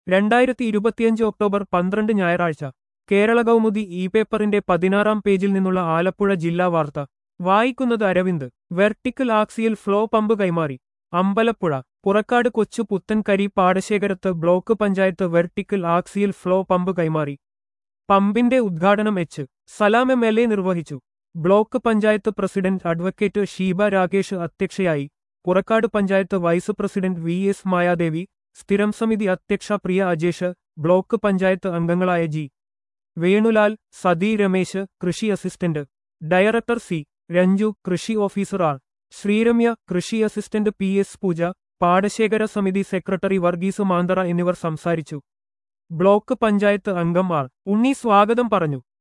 രണ്ടായിരത്തി ഇരുപത്തിയഞ്ച് ഒക്ടോബർ പന്ത്രണ്ട് ഞായറാഴ്ച കേരള കൗമുദി ഇ പേപ്പറിന്റെ പതിനാറാം പേജിൽ നിന്നുള്ള ആലപ്പുഴ ജില്ലാ വാർത്ത വായിക്കുന്നത് Aravind vertical axial flow pump കൈമാറി അമ്പലപ്പുഴ പുറക്കാട് കൊച്ചു പുത്തൻകരി പാടശേഖരത്ത് block panchayat vertical axial flow pump കൈമാറി പമ്പിന്റെ ഉദ്ഘാടനം H Salam M L A നിർവഹിച്ചു block panchayat president advocate Sheeba Rakesh അധ്യക്ഷയായി Purakkad panchayat vice president V S Mayadevi സ്ഥിരം സമിതി അധ്യക്ഷ പ്രിയ അജേഷ് ബ്ലോക്ക് പഞ്ചായത്ത് അംഗങ്ങളായ ജി വേണുലാൽ സതി രമേശ് കൃഷി അസിസ്റ്റന്റ് ഡയറക്ടർ സി രഞ്ജു കൃഷി ഓഫീസർ ആർ ശ്രീരമ്യ കൃഷി അസിസ്റ്റന്റ് പി എസ് പൂജ പാടശേഖര സമിതി സെക്രട്ടറി വർഗീസ് മാന്തറ എന്നിവർ സംസാരിച്ചു ബ്ലോക്ക് പഞ്ചായത്ത് അംഗം ആർ ഉണ്ണി സ്വാഗതം പറഞ്ഞു